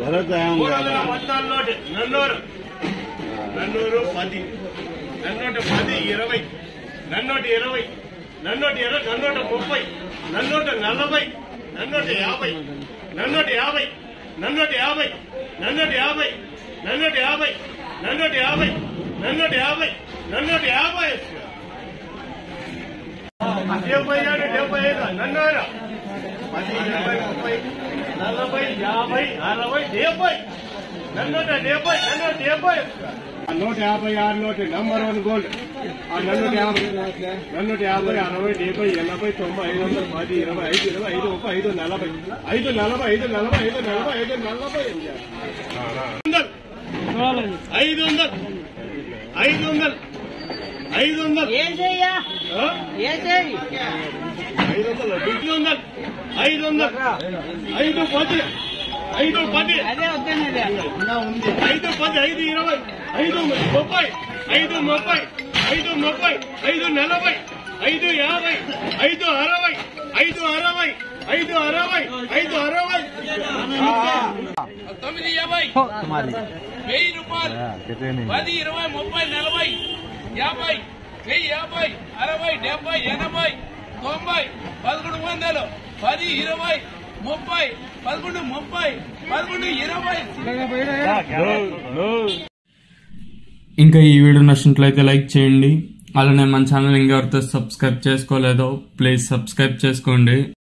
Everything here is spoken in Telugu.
మూడు వందల పద్నాలుగు నోటి నన్నూరు నన్నూరు పది నన్నోటి పది ఇరవై నన్నోటి ఇరవై నన్నోటి ఇరవై నన్నోటి ముప్పై నన్నోటి నలభై నన్నోటి యాభై నన్నోటి యాభై నన్నోటి యాభై నన్నోటి యాభై నన్నోటి యాభై నన్నోటి యాభై నన్నోటి యాభై నన్నోటి యాభై డెబ్బై ఏడు డెబ్బై ఐదు నన్నూరు పది ఇరవై ముప్పై నలభై యాభై అరవై డెబ్బై నన్నూట డెబ్బై నన్నూట డెబ్బై నూట యాభై ఆరు నూట నంబర్ వన్ గోల్డ్ ఆ నన్నూట యాభై నన్నూట యాభై అరవై డెబ్బై ఎనభై తొంభై ఐదు వందల పది ఇరవై ఐదు ఇరవై ఐదు ముప్పై ఐదు నలభై ఐదు నలభై ఐదు నలభై ఐదు నలభై ఐదు నలభై వందలు ఐదు వందలు ఐదు వందలు ఐదు వందలు ఏసయ్యా ఆ? ఏసేయి ఐదు వందలు ఐదు వందలు ఐదు వందలు ఐదు పది ఐదు పది అదే వద్దన్నది ఐదు పది ఐదు ఇరవై ఐదు ముప్పై ఐదు ముప్పై ఐదు ముప్పై ఐదు నలభై ఐదు యాభై ఐదు అరవై ఐదు అరవై ఐదు అరవై ఐదు అరవై తొమ్మిది యాభై వెయ్యి రూపాయలు పది ఇరవై ముప్పై నలభై యాభై వెయ్యి యాభై అరవై డెబ్బై ఎనభై తొంభై పదకొండు వందలు పది ఇరవై ముప్పై పదకొండు ముప్పై పదకొండు ఇరవై ఇంకా ఈ వీడియో నచ్చినట్లయితే లైక్ చేయండి అలానే మన ఛానల్ ఇంకెవరితో సబ్స్క్రైబ్ చేసుకోలేదో ప్లీజ్ సబ్స్క్రైబ్ చేసుకోండి